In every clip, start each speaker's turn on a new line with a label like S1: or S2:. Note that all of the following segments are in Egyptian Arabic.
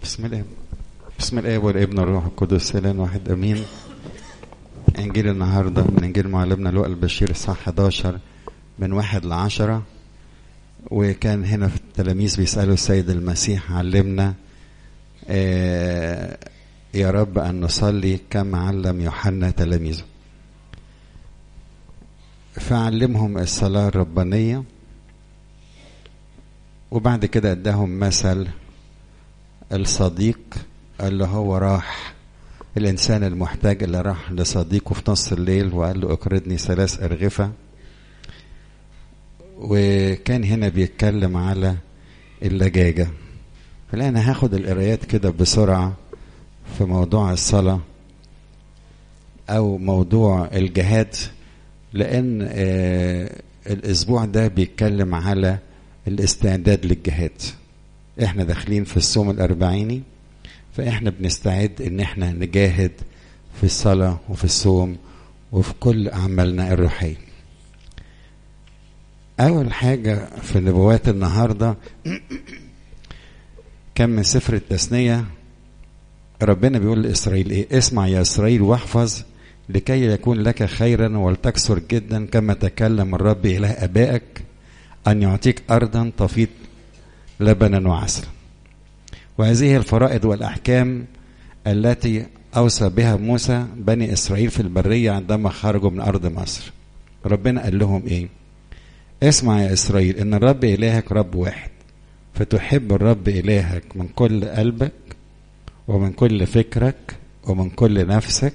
S1: بسم الله بسم الله والابن والروح القدس الان واحد امين انجيل النهارده من انجيل معلمنا لوقا البشير الصح 11 من واحد لعشرة وكان هنا في التلاميذ بيسألوا السيد المسيح علمنا آه يا رب أن نصلي كما علم يوحنا تلاميذه فعلمهم الصلاة الربانية وبعد كده اداهم مثل الصديق اللي هو راح الإنسان المحتاج اللي راح لصديقه في نص الليل وقال له اقرضني ثلاث أرغفة وكان هنا بيتكلم على اللجاجة فلا أنا هاخد القرايات كده بسرعة في موضوع الصلاة أو موضوع الجهاد لأن آه الأسبوع ده بيتكلم على الاستعداد للجهاد احنا داخلين في الصوم الأربعيني فاحنا بنستعد ان احنا نجاهد في الصلاة وفي الصوم وفي كل أعمالنا الروحية أول حاجة في نبوات النهاردة كان من سفر التثنية ربنا بيقول لإسرائيل إيه اسمع يا إسرائيل واحفظ لكي يكون لك خيرا ولتكثر جدا كما تكلم الرب إله أبائك أن يعطيك أرضا تفيض لبنا وعسلا وهذه الفرائض والأحكام التي أوصى بها موسى بني إسرائيل في البرية عندما خرجوا من أرض مصر ربنا قال لهم إيه اسمع يا إسرائيل إن الرب إلهك رب واحد فتحب الرب إلهك من كل قلبك ومن كل فكرك ومن كل نفسك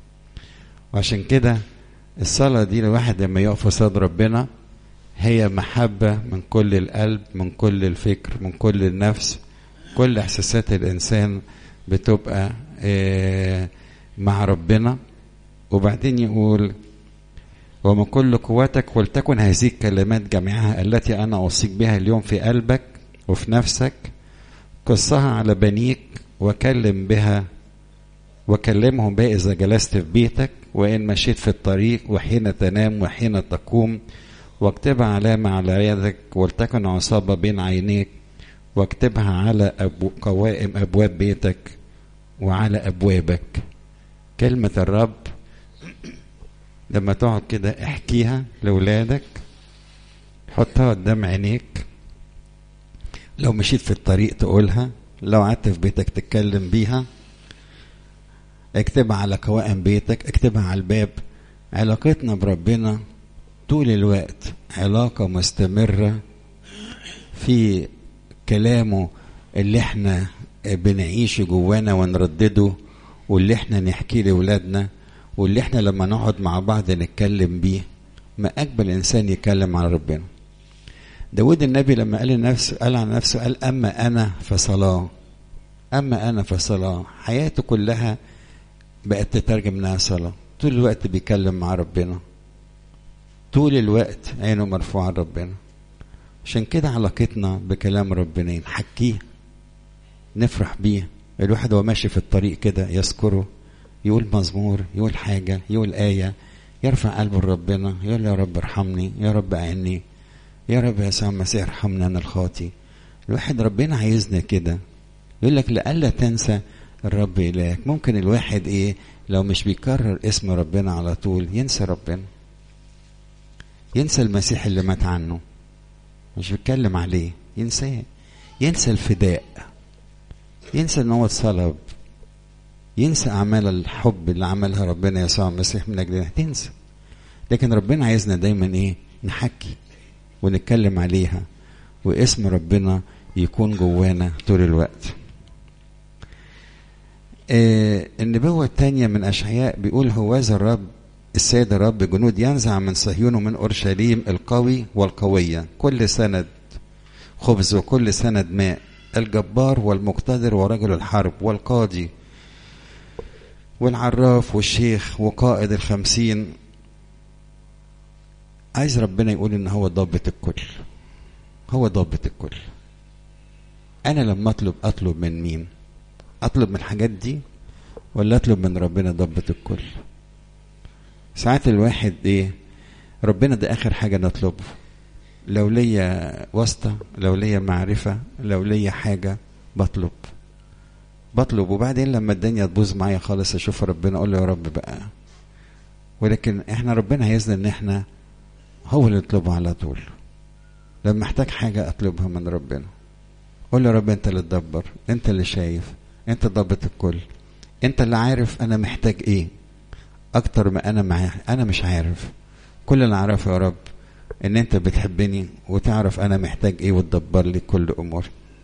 S1: وعشان كده الصلاة دي الواحد لما يقف قصاد ربنا هي محبة من كل القلب من كل الفكر من كل النفس كل احساسات الانسان بتبقى مع ربنا وبعدين يقول ومن كل قوتك ولتكن هذه الكلمات جميعها التي انا اوصيك بها اليوم في قلبك وفي نفسك قصها على بنيك وكلم بها وكلمهم بها اذا جلست في بيتك وان مشيت في الطريق وحين تنام وحين تقوم واكتبها علامة على يدك ولتكن عصابة بين عينيك واكتبها على أبو قوائم أبواب بيتك وعلى أبوابك كلمة الرب لما تقعد كده احكيها لأولادك حطها قدام عينيك لو مشيت في الطريق تقولها لو قعدت في بيتك تتكلم بيها اكتبها على قوائم بيتك اكتبها على الباب علاقتنا بربنا طول الوقت علاقة مستمرة في كلامه اللي احنا بنعيشه جوانا ونردده واللي احنا نحكيه لأولادنا واللي احنا لما نقعد مع بعض نتكلم بيه ما أقبل إنسان يتكلم عن ربنا داود النبي لما قال لنفسه قال عن نفسه قال أما أنا فصلاة أما أنا فصلاة حياته كلها بقت تترجم إنها صلاة طول الوقت بيتكلم مع ربنا طول الوقت عينه مرفوعة لربنا عشان كده علاقتنا بكلام ربنا نحكيه نفرح بيه الواحد وهو ماشي في الطريق كده يذكره يقول مزمور يقول حاجة يقول آية يرفع قلبه لربنا يقول يا رب ارحمني يا رب أعني يا رب يا يسوع المسيح ارحمني أنا الخاطي الواحد ربنا عايزنا كده يقول لك لألا تنسى الرب إلهك ممكن الواحد إيه لو مش بيكرر اسم ربنا على طول ينسى ربنا ينسى المسيح اللي مات عنه مش بيتكلم عليه ينساه ينسى الفداء ينسى ان هو اتصلب ينسى اعمال الحب اللي عملها ربنا يسوع المسيح من اجلنا تنسى لكن ربنا عايزنا دايما ايه نحكي ونتكلم عليها واسم ربنا يكون جوانا طول الوقت آه النبوة الثانية من أشعياء بيقول هوذا الرب السيد الرب جنود ينزع من صهيون ومن أورشليم القوي والقوية كل سند خبز وكل سند ماء الجبار والمقتدر ورجل الحرب والقاضي والعراف والشيخ وقائد الخمسين عايز ربنا يقول ان هو ضابط الكل هو ضابط الكل انا لما اطلب اطلب من مين اطلب من الحاجات دي ولا اطلب من ربنا ضابط الكل ساعات الواحد ايه ربنا ده اخر حاجه نطلبه لو ليا واسطه لو ليا معرفه لو ليا حاجه بطلب بطلب وبعدين لما الدنيا تبوظ معايا خالص اشوف ربنا اقول له يا رب بقى ولكن احنا ربنا عايزنا ان احنا هو اللي نطلبه على طول لما احتاج حاجة اطلبها من ربنا قول له يا رب انت اللي تدبر انت اللي شايف انت ضابط الكل انت اللي عارف انا محتاج ايه اكتر ما انا معاه انا مش عارف كل اللي اعرفه يا رب ان انت بتحبني وتعرف انا محتاج ايه وتدبر لي كل اموري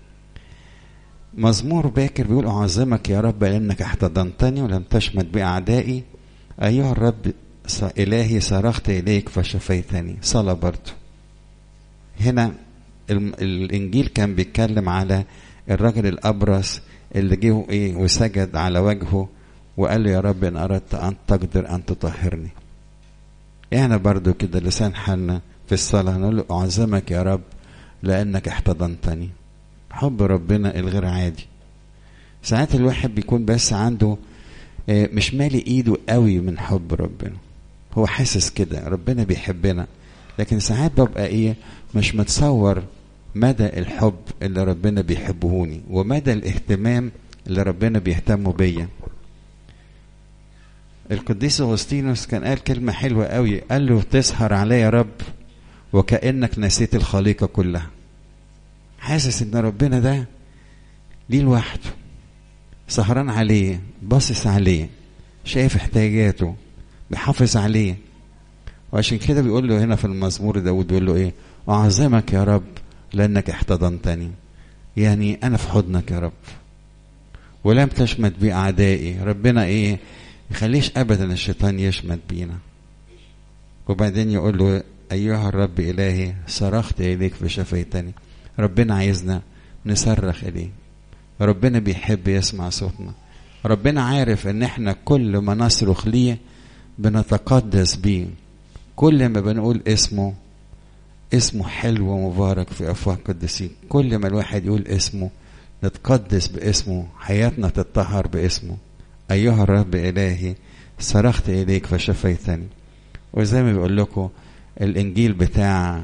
S1: مزمور باكر بيقول اعظمك يا رب لانك احتضنتني ولم تشمت باعدائي ايها الرب الهي صرخت اليك فشفيتني صلاه برضه هنا الانجيل كان بيتكلم على الرجل الابرص اللي جه ايه وسجد على وجهه وقال له يا رب ان اردت ان تقدر ان تطهرني احنا برضو كده لسان حالنا في الصلاه نقول له اعظمك يا رب لانك احتضنتني حب ربنا الغير عادي ساعات الواحد بيكون بس عنده مش مالي ايده قوي من حب ربنا هو حاسس كده ربنا بيحبنا لكن ساعات ببقى ايه مش متصور مدى الحب اللي ربنا بيحبهوني ومدى الاهتمام اللي ربنا بيهتموا بيا القديس اغسطينوس كان قال كلمه حلوه قوي قال له تسهر عليا يا رب وكانك نسيت الخليقه كلها حاسس ان ربنا ده ليه لوحده سهران عليه باصص عليه شايف احتياجاته بيحافظ عليه وعشان كده بيقول له هنا في المزمور داود بيقول له ايه اعظمك يا رب لانك احتضنتني يعني انا في حضنك يا رب ولم تشمت بي اعدائي ربنا ايه يخليش ابدا الشيطان يشمت بينا وبعدين يقول له ايها الرب الهي صرخت اليك فشفيتني ربنا عايزنا نصرخ اليه ربنا بيحب يسمع صوتنا ربنا عارف ان احنا كل ما نصرخ ليه بنتقدس بيه كل ما بنقول اسمه اسمه حلو ومبارك في افواه القديسين كل ما الواحد يقول اسمه نتقدس باسمه حياتنا تتطهر باسمه ايها الرب الهي صرخت اليك فشفيتني وزي ما بيقول لكم الانجيل بتاع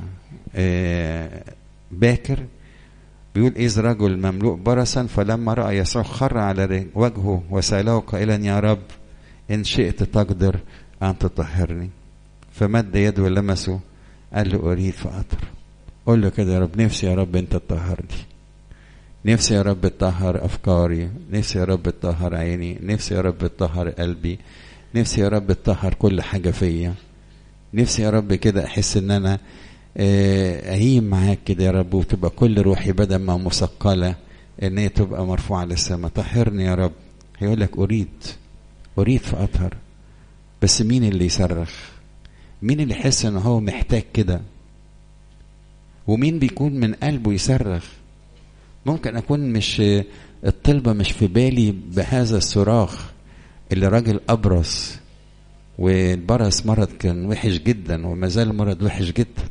S1: باكر بيقول إذ رجل مملوء برصا فلما رأى يسوع خر على وجهه وسأله قائلا يا رب إن شئت تقدر أن تطهرني فمد يده ولمسه قال له أريد فأطر قول له كده يا رب نفسي يا رب أنت تطهرني نفسي يا رب تطهر أفكاري نفسي يا رب تطهر عيني نفسي يا رب تطهر قلبي نفسي يا رب تطهر كل حاجة فيا نفسي يا رب كده أحس إن أنا أهيم معاك كده يا رب وتبقى كل روحي بدل ما مثقلة إن هي تبقى مرفوعة للسماء طهرني يا رب هيقول لك أريد أريد فأطهر بس مين اللي يصرخ مين اللي يحس إن هو محتاج كده ومين بيكون من قلبه يصرخ ممكن أكون مش الطلبة مش في بالي بهذا الصراخ اللي راجل أبرص والبرص مرض كان وحش جدا وما زال مرض وحش جدا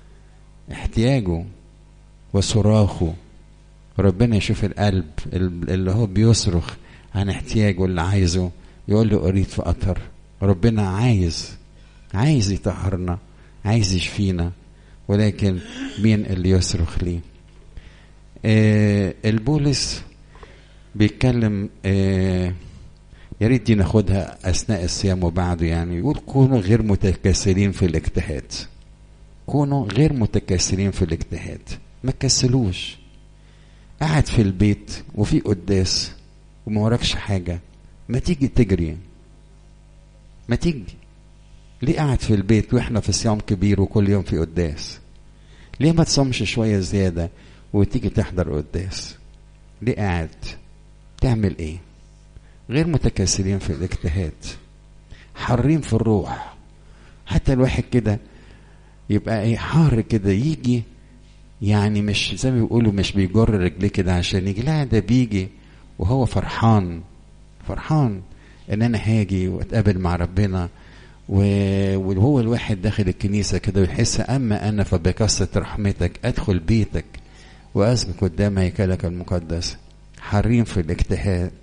S1: احتياجه وصراخه ربنا يشوف القلب اللي هو بيصرخ عن احتياجه اللي عايزه يقول له اريد فاطهر ربنا عايز عايز يطهرنا عايز يشفينا ولكن مين اللي يصرخ ليه آه البولس بيتكلم آه يا ريت دي ناخدها اثناء الصيام وبعده يعني يقول كونوا غير متكاسلين في الاجتهاد كونوا غير متكاسلين في الاجتهاد ما تكسلوش قاعد في البيت وفي قداس وما وراكش حاجة ما تيجي تجري ما تيجي ليه قاعد في البيت واحنا في صيام كبير وكل يوم في قداس ليه ما تصومش شوية زيادة وتيجي تحضر قداس ليه قاعد تعمل ايه غير متكاسلين في الاجتهاد حارين في الروح حتى الواحد كده يبقى ايه حار كده يجي يعني مش زي ما بيقولوا مش بيجر رجليه كده عشان يجي لا ده بيجي وهو فرحان فرحان ان انا هاجي واتقابل مع ربنا وهو الواحد داخل الكنيسة كده ويحس أما أنا فبكثرة رحمتك أدخل بيتك وأسبك قدام هيكلك المقدس حرين في الاجتهاد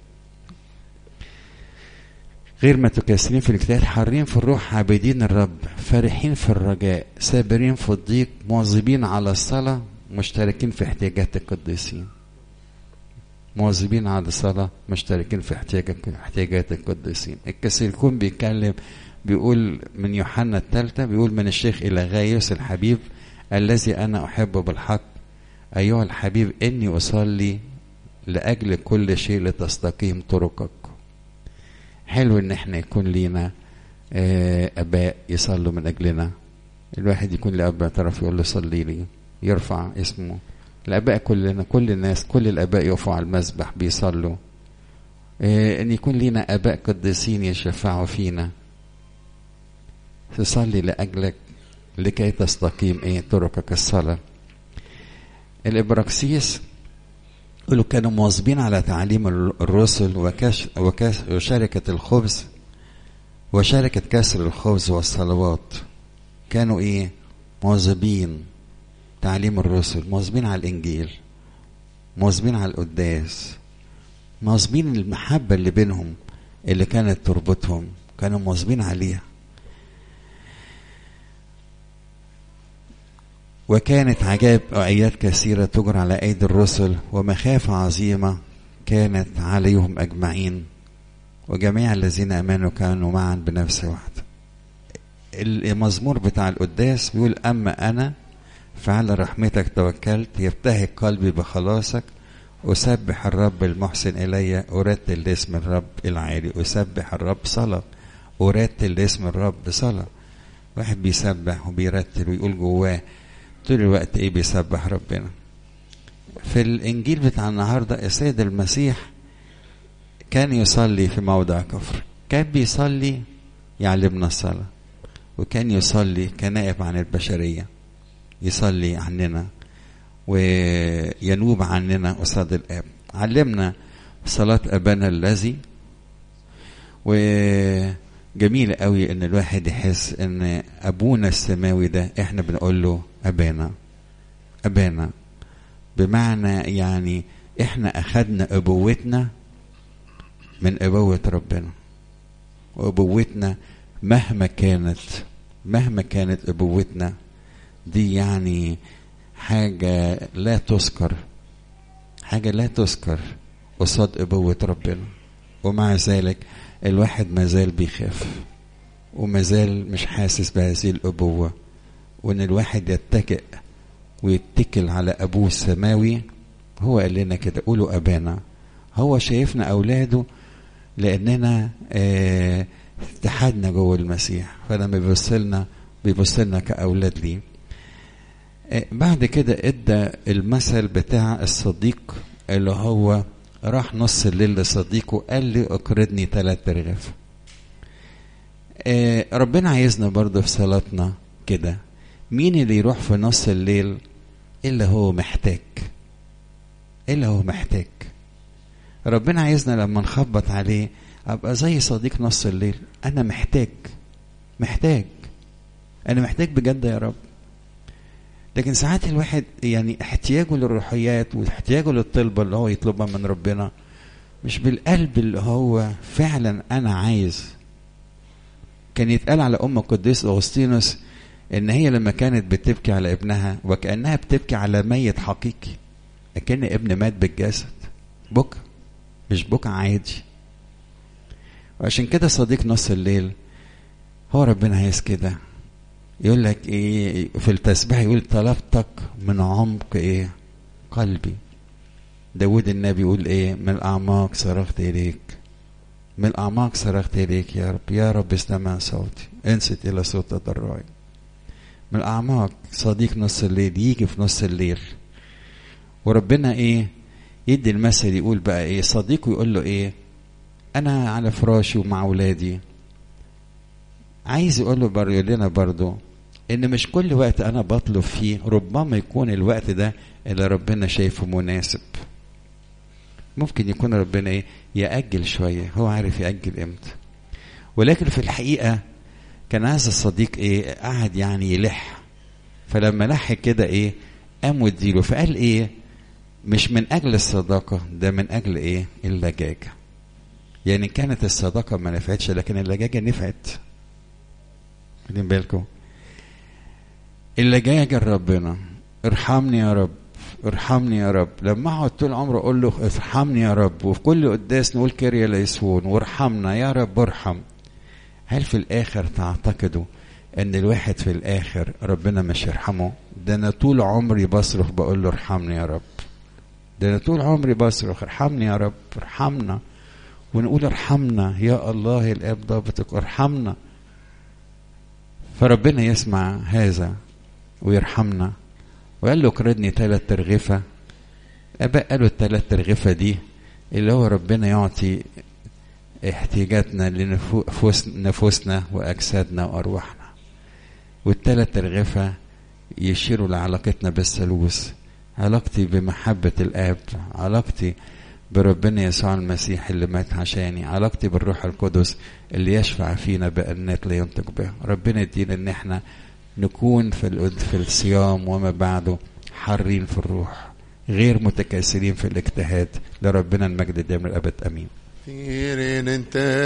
S1: غير متكاسلين في الاجتهاد حارين في الروح عابدين الرب فرحين في الرجاء سابرين في الضيق مواظبين على الصلاة مشتركين في احتياجات القديسين مواظبين على الصلاة مشتركين في احتياجات احتياجات القديسين الكسيلكون بيتكلم بيقول من يوحنا الثالثة بيقول من الشيخ إلى غايوس الحبيب الذي أنا أحبه بالحق أيها الحبيب إني أصلي لأجل كل شيء لتستقيم طرقك حلو إن احنا يكون لينا آباء يصلوا من أجلنا الواحد يكون لأب اعترف يقول له صلي لي يرفع اسمه الآباء كلنا كل الناس كل الآباء يقفوا على المسبح بيصلوا إيه إن يكون لينا آباء قديسين يشفعوا فينا تصلي لأجلك لكي تستقيم إيه طرقك الصلاة الإبراكسيس يقولوا كانوا مواظبين على تعليم الرسل وكش وكش وشركة الخبز وشركة كسر الخبز والصلوات كانوا إيه مواظبين تعليم الرسل مواظبين على الإنجيل مواظبين على القداس مواظبين المحبة اللي بينهم اللي كانت تربطهم كانوا مواظبين عليها وكانت عجائب وآيات كثيرة تجرى على أيدي الرسل ومخافة عظيمة كانت عليهم أجمعين وجميع الذين آمنوا كانوا معا بنفس واحدة المزمور بتاع القداس بيقول أما أنا فعلى رحمتك توكلت يبتهج قلبي بخلاصك أسبح الرب المحسن إلي أرتل لاسم الرب العالي أسبح الرب صلاة أرتل لاسم الرب صلاة واحد بيسبح وبيرتل ويقول جواه طول الوقت ايه بيسبح ربنا في الانجيل بتاع النهارده السيد المسيح كان يصلي في موضع كفر كان بيصلي يعلمنا الصلاه وكان يصلي كنائب عن البشريه يصلي عننا وينوب عننا قصاد الاب علمنا صلاه ابانا الذي وجميل قوي ان الواحد يحس ان ابونا السماوي ده احنا بنقول له ابانا ابانا بمعنى يعني احنا اخدنا ابوتنا من ابوه ربنا وابوتنا مهما كانت مهما كانت ابوتنا دي يعني حاجة لا تذكر حاجة لا تذكر قصاد أبوة ربنا ومع ذلك الواحد ما زال بيخاف وما زال مش حاسس بهذه الأبوة وإن الواحد يتكئ ويتكل على أبوه السماوي هو قال لنا كده قولوا أبانا هو شايفنا أولاده لأننا اه اتحدنا جوه المسيح فلما بيبص لنا بيبص لنا كأولاد ليه بعد كده ادى المثل بتاع الصديق اللي هو راح نص الليل لصديقه قال لي اقرضني ثلاث رغيف آه ربنا عايزنا برضه في صلاتنا كده مين اللي يروح في نص الليل الا هو محتاج الا هو محتاج ربنا عايزنا لما نخبط عليه ابقى زي صديق نص الليل انا محتاج محتاج انا محتاج بجد يا رب لكن ساعات الواحد يعني احتياجه للروحيات واحتياجه للطلبة اللي هو يطلبها من ربنا مش بالقلب اللي هو فعلا أنا عايز كان يتقال على أم القديس أغسطينوس إن هي لما كانت بتبكي على ابنها وكأنها بتبكي على ميت حقيقي كأن ابن مات بالجسد بكى مش بكى عادي وعشان كده صديق نص الليل هو ربنا عايز كده يقول لك ايه في التسبيح يقول طلبتك من عمق ايه قلبي داود النبي يقول ايه من الاعماق صرخت اليك من الاعماق صرخت اليك يا رب يا رب استمع صوتي انصت الى صوت تضرعي من الاعماق صديق نص الليل يجي في نص الليل وربنا ايه يدي المثل يقول بقى ايه صديقه يقول له ايه انا على فراشي ومع اولادي عايز يقول له بر لنا برضه ان مش كل وقت انا بطلب فيه ربما يكون الوقت ده اللي ربنا شايفه مناسب ممكن يكون ربنا ايه يأجل شوية هو عارف يأجل امتى ولكن في الحقيقة كان هذا الصديق ايه قعد يعني يلح فلما لح كده ايه قام وديله فقال ايه مش من اجل الصداقة ده من اجل ايه اللجاجة يعني كانت الصداقة ما نفعتش لكن اللجاجة نفعت واخدين بالكم اللي جاي ربنا ارحمني يا رب ارحمني يا رب لما اقعد طول عمري اقول له ارحمني يا رب وفي كل قداس نقول كيريا ليسون وارحمنا يا رب ارحم هل في الاخر تعتقدوا ان الواحد في الاخر ربنا مش يرحمه ده انا طول عمري بصرخ بقول له ارحمني يا رب ده انا طول عمري بصرخ ارحمني يا رب ارحمنا ونقول ارحمنا يا الله الاب ضابطك ارحمنا فربنا يسمع هذا ويرحمنا وقال له اقرضني ثلاث ترغفة أباء قالوا الثلاث ترغفة دي اللي هو ربنا يعطي احتياجاتنا لنفوسنا وأجسادنا وأرواحنا والثلاث ترغفة يشيروا لعلاقتنا بالثالوث علاقتي بمحبة الآب علاقتي بربنا يسوع المسيح اللي مات عشاني علاقتي بالروح القدس اللي يشفع فينا بأنات لا ينطق بها ربنا يدينا ان احنا نكون في في الصيام وما بعده حارين في الروح غير متكاسلين في الاجتهاد لربنا المجد دائما الابد امين
S2: فيرين انت